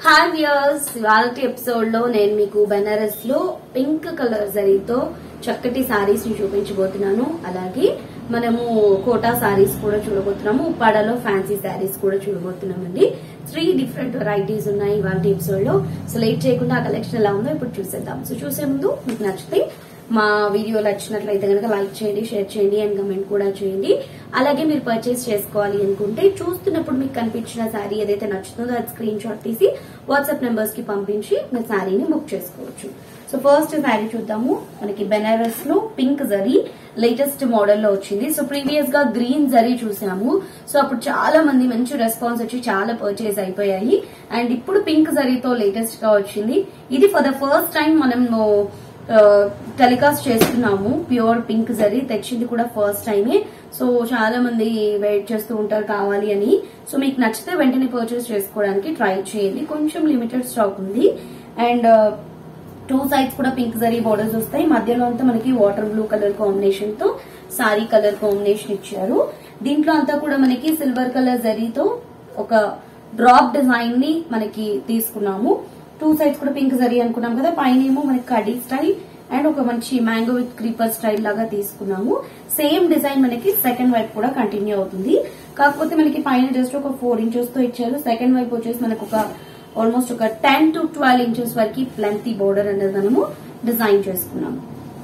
hi viewers ఇవాళ episode లో నేను మీకు బెనారస్ లో పింక్ కలర్ జరీతో చక్కటి సారీస్ ని చూపించబోతున్నాను అలాగే మనము కోటా సారీస్ కూడా చూడబోతున్నాము ఉప్పాడలో ఫ్యాన్సీ సారీస్ కూడా చూడబోతున్నామండి త్రీ డిఫరెంట్ వెరైటీస్ ఉన్నాయి ఇవాళ ఎపిసోడ్ లో సో లేట్ చేయకుండా ఆ కలెక్షన్ ఎలా ఉందో ఇప్పుడు చూసేద్దాం సో చూసే ముందు మీకు నచ్చితే మా వీడియో నచ్చినట్లయితే కనుక లైక్ చేయండి షేర్ చేయండి అండ్ కమెంట్ కూడా చేయండి అలాగే మీరు పర్చేస్ చేసుకోవాలి అనుకుంటే చూస్తున్నప్పుడు మీకు కనిపించిన శారీ ఏదైతే నచ్చుతుందో అది స్క్రీన్ షాట్ తీసి వాట్సాప్ నెంబర్స్ కి పంపించి మీ శారీని బుక్ చేసుకోవచ్చు సో ఫస్ట్ శారీ చూద్దాము మనకి బెనారస్ లో పింక్ జరీ లేటెస్ట్ మోడల్ లో వచ్చింది సో ప్రీవియస్ గా గ్రీన్ జరీ చూసాము సో అప్పుడు చాలా మంది మంచి రెస్పాన్స్ వచ్చి చాలా పర్చేస్ అయిపోయాయి అండ్ ఇప్పుడు పింక్ జరీతో లేటెస్ట్ గా వచ్చింది ఇది ఫర్ ద ఫస్ట్ టైం మనము టెలికాస్ట్ చేస్తున్నాము ప్యూర్ పింక్ జరీ తెచ్చింది కూడా ఫస్ట్ టైమే సో చాలా మంది వెయిట్ చేస్తూ ఉంటారు కావాలి అని సో మీకు నచ్చితే వెంటనే పర్చేస్ చేసుకోవడానికి ట్రై చేయండి కొంచెం లిమిటెడ్ స్టాక్ ఉంది అండ్ టూ సైడ్స్ కూడా పింక్ జరీ బోర్డర్స్ వస్తాయి మధ్యలో అంతా మనకి వాటర్ బ్లూ కలర్ కాంబినేషన్ తో సారీ కలర్ కాంబినేషన్ ఇచ్చారు దీంట్లో అంతా కూడా మనకి సిల్వర్ కలర్ జరీతో ఒక డ్రాప్ డిజైన్ ని మనకి తీసుకున్నాము టూ సైడ్స్ కూడా పింక్ జరీ అనుకున్నాం కదా పైన ఏమో మనకి కడీ స్టైల్ అండ్ ఒక మంచి మ్యాంగో విత్ క్రీపర్ స్టైల్ లాగా తీసుకున్నాము సేమ్ డిజైన్ మనకి సెకండ్ వైపు కూడా కంటిన్యూ అవుతుంది కాకపోతే మనకి పైన జస్ట్ ఒక ఫోర్ ఇంచెస్ తో ఇచ్చారు సెకండ్ వైపు వచ్చేసి మనకు ఒక ఆల్మోస్ట్ ఒక టెన్ టు ట్వెల్వ్ ఇంచెస్ వరకు ప్లెంతీ బోర్డర్ అనేది మనము డిజైన్ చేసుకున్నాము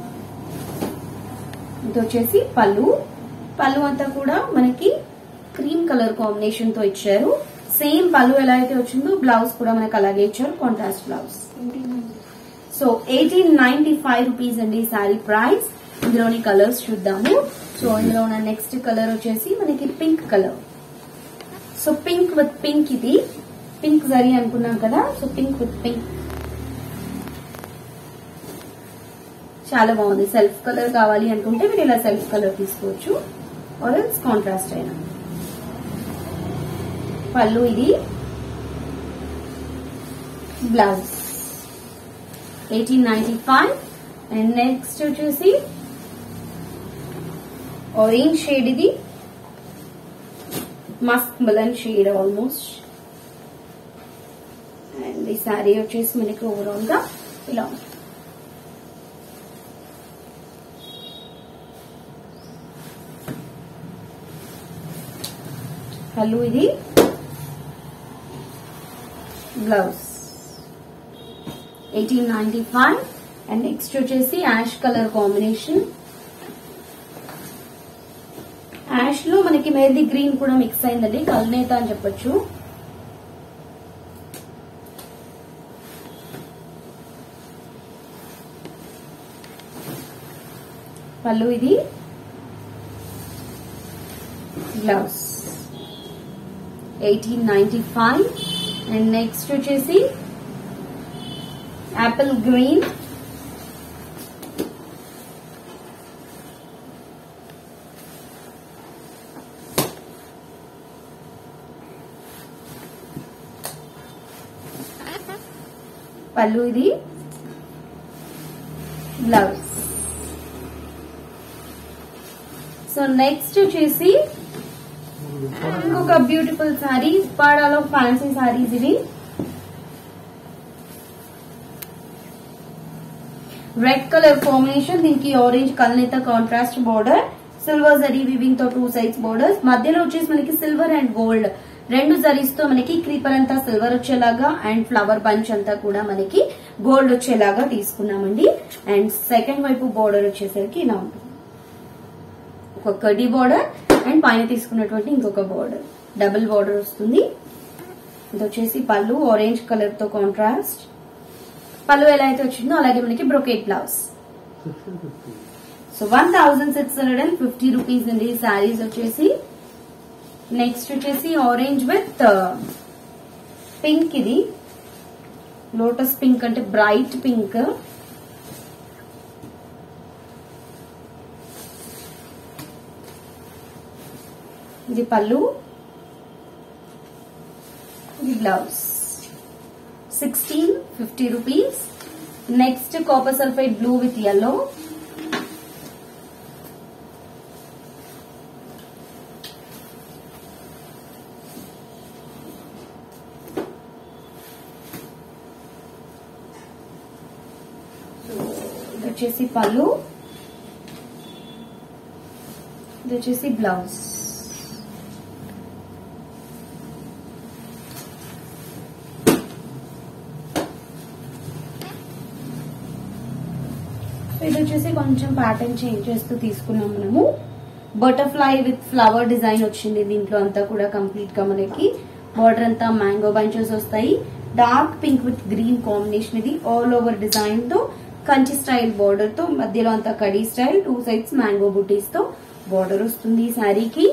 ఇది వచ్చేసి పళ్ళు పళ్ళు అంతా కూడా మనకి క్రీమ్ కలర్ కాంబినేషన్ తో ఇచ్చారు సేమ్ పళ్ళు ఎలా అయితే వచ్చిందో బ్లౌజ్ కూడా మనకి అలాగే ఇచ్చారు contrast blouse so eighteen ninety five rupees అండి సారీ ప్రైస్ ఇందులోని కలర్స్ చూద్దాము సో ఇందులో ఉన్న నెక్స్ట్ కలర్ వచ్చేసి మనకి pink colour so pink with pink ఇది పింక్ జరీ అనుకున్నాం కదా సో పింక్ విత్ పింక్ చాలా బాగుంది సెల్ఫ్ కలర్ కావాలి అనుకుంటే మీరు ఇలా సెల్ఫ్ కలర్ తీసుకోవచ్చు ఆర్ ఎల్స్ కాంట్రాస్ట్ అయినా పళ్ళు ఇది blouse eighteen ninety five and next వచ్చేసి ఆరెంజ్ షేడ్ ఇది muskmelon shade almost and ఈ శారీ వచ్చేసి మనకి ఓవరాల్ గా ఇలా ఉంది పళ్ళు ఇది blouse eighteen ninety five and next వచ్చేసి యాష్ కలర్ కాంబినేషన్ యాష్ లో మనకి మెహందీ గ్రీన్ కూడా మిక్స్ అయిందండి కల్నేత అని చెప్పొచ్చు పళ్ళు ఇది blouse eighteen ninety five and next వచ్చేసి యాపిల్ గ్రీన్ పళ్ళు ఇది బ్లౌజ్ సో నెక్స్ట్ వచ్చేసి ఇంకొక బ్యూటిఫుల్ సారీ పాడాలో ఫ్యాన్సీ సారీస్ ఇవి రెడ్ కలర్ కాంబినేషన్ దీనికి ఆరెంజ్ కల్నేత contrast border silver zari weaving తో టూ సైడ్స్ బోర్డర్స్ మధ్యలో వచ్చేసి మనకి సిల్వర్ అండ్ గోల్డ్ రెండు జరీస్ తో మనకి క్రీపర్ అంతా సిల్వర్ వచ్చేలాగా అండ్ ఫ్లవర్ బంచ్ అంతా కూడా మనకి గోల్డ్ వచ్చేలాగా తీసుకున్నామండి అండ్ సెకండ్ వైపు బోర్డర్ వచ్చేసరికి ఇలా ఉంటుంది ఒక కడి బోర్డర్ అండ్ పైన తీసుకున్నటువంటి ఇంకొక బోర్డర్ డబుల్ బోర్డర్ వస్తుంది ఇది వచ్చేసి పళ్ళు ఆరెంజ్ కలర్ తో కాంట్రాస్ట్ పళ్ళు ఎలా అయితే వచ్చిందో అలాగే మనకి brocade blouse so one thousand six hundred and fifty rupees అండి శారీస్ వచ్చేసి నెక్స్ట్ వచ్చేసి ఆరెంజ్ విత్ పింక్ ఇది లోటస్ పింక్ అంటే బ్రైట్ పింక్ ఇది పళ్ళు ఇది blouse sixteen fifty rupees next copper sulphide blue with yellow వచ్చేసి పళ్ళు ఇది వచ్చేసి బ్లౌజ్ ఇది వచ్చేసి కొంచెం ప్యాటర్న్ చేంజ్ చేస్తూ తీసుకున్నాం మనము బటర్ఫ్లై విత్ ఫ్లవర్ డిజైన్ వచ్చింది దీంట్లో అంతా కూడా కంప్లీట్ గా మనకి బార్డర్ అంతా మ్యాంగో బంచెస్ వస్తాయి dark pink with green combination ఇది ఆల్ ఓవర్ డిజైన్ తో కంచి స్టైల్ బార్డర్ తో మధ్యలో అంతా కడీ style two sides mango butis తో బార్డర్ వస్తుంది ఈ శారీకి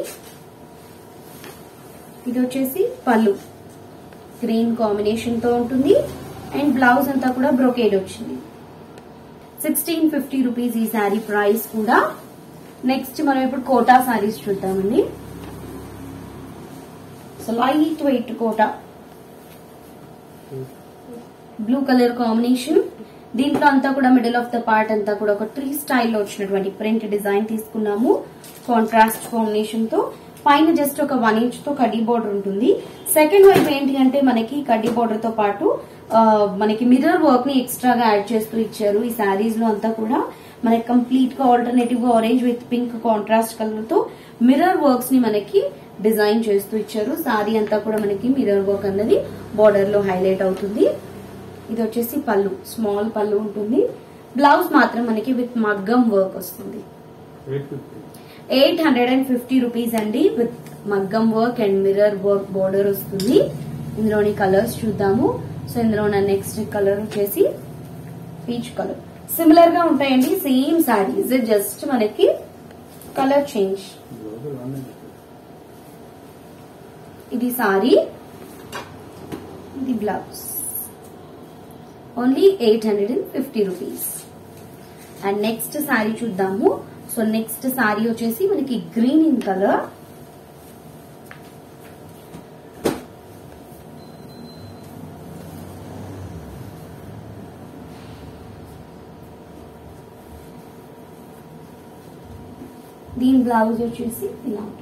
ఇది వచ్చేసి పళ్ళు గ్రీన్ కాంబినేషన్ తో ఉంటుంది అండ్ బ్లౌజ్ అంతా కూడా బ్రొకేడ్ వచ్చింది సిక్స్టీన్ ఫిఫ్టీ రూపీస్ ఈ శారీ ప్రైస్ కూడా నెక్స్ట్ మనం ఇప్పుడు కోటా శారీస్ చూద్దామండి so light weight Kota blue colour combination దీంట్లో అంతా కూడా మిడిల్ ఆఫ్ ద పార్ట్ అంతా కూడా ఒక ట్రీ స్టైల్లో వచ్చినటువంటి ప్రింట్ డిజైన్ తీసుకున్నాము కాంట్రాస్ట్ కాంబినేషన్ తో పైన జస్ట్ ఒక వన్ ఇంచ్ తో కడ్డీ బార్డర్ ఉంటుంది సెకండ్ వైపు ఏంటి అంటే మనకి కడ్డీ బార్డర్ తో పాటు ఆ, మనకి మిర్రర్ వర్క్ ని ఎక్స్ట్రాగా యాడ్ చేస్తూ ఇచ్చారు ఈ శారీస్ లో అంతా కూడా మనకి కంప్లీట్ గా ఆల్టర్నేటివ్ గా orange with pink contrast colour తో మిర్రర్ వర్క్స్ ని మనకి డిజైన్ చేస్తూ ఇచ్చారు సారీ అంతా కూడా మనకి మిర్రర్ వర్క్ అన్నది బార్డర్ లో హైలైట్ అవుతుంది ఇది వచ్చేసి పళ్ళు స్మాల్ పళ్ళు ఉంటుంది బ్లౌజ్ మాత్రం మనకి విత్ మగ్గం వర్క్ వస్తుంది eight fifty eight hundred and fifty rupees అండి విత్ మగ్గం work and mirror work border వస్తుంది ఇందులోని కలర్స్ చూద్దాము సో ఇందులో ఉన్న నెక్స్ట్ కలర్ వచ్చేసి పీచ్ కలర్ సిమిలర్ గా ఉంటాయండి సేమ్ సారీస్ జస్ట్ మనకి కలర్ చేంజ్ ఇది సారీ ఇది blouse only eight hundred and fifty rupees and next sari చూద్దాము సో నెక్స్ట్ శారీ వచ్చేసి మనకి గ్రీన్ ఇన్ కలర్ దీని బ్లౌజ్ వచ్చేసి ఇలా ఉంటుంది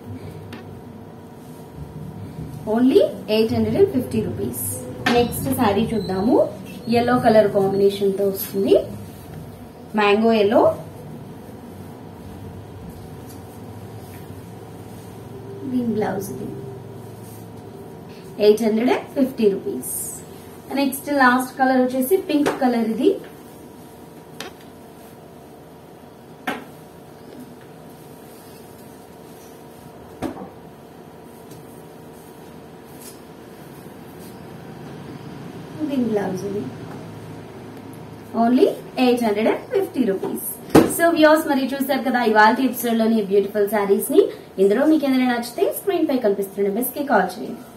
only eight hundred and fifty rupees next sari చూద్దాము ఎల్లో కలర్ కాంబినేషన్ తో వస్తుంది మ్యాంగో ఎల్లో దీని బ్లౌజ్ ఇది eight hundred and fifty rupees next last colour వచ్చేసి పింక్ కలర్ ఇది దీని బ్లౌజ్ ఇది only eight hundred and fifty rupees so views మరి చూసారు కదా ఇవాళ ఎపిసోడ్ లోని బ్యూటిఫుల్ శారీస్ ని ఇందులో మీకు ఏదైనా నచ్చితే స్క్రీన్ పై కనిపిస్తున్న బెస్ట్ కి కాల్ చేయండి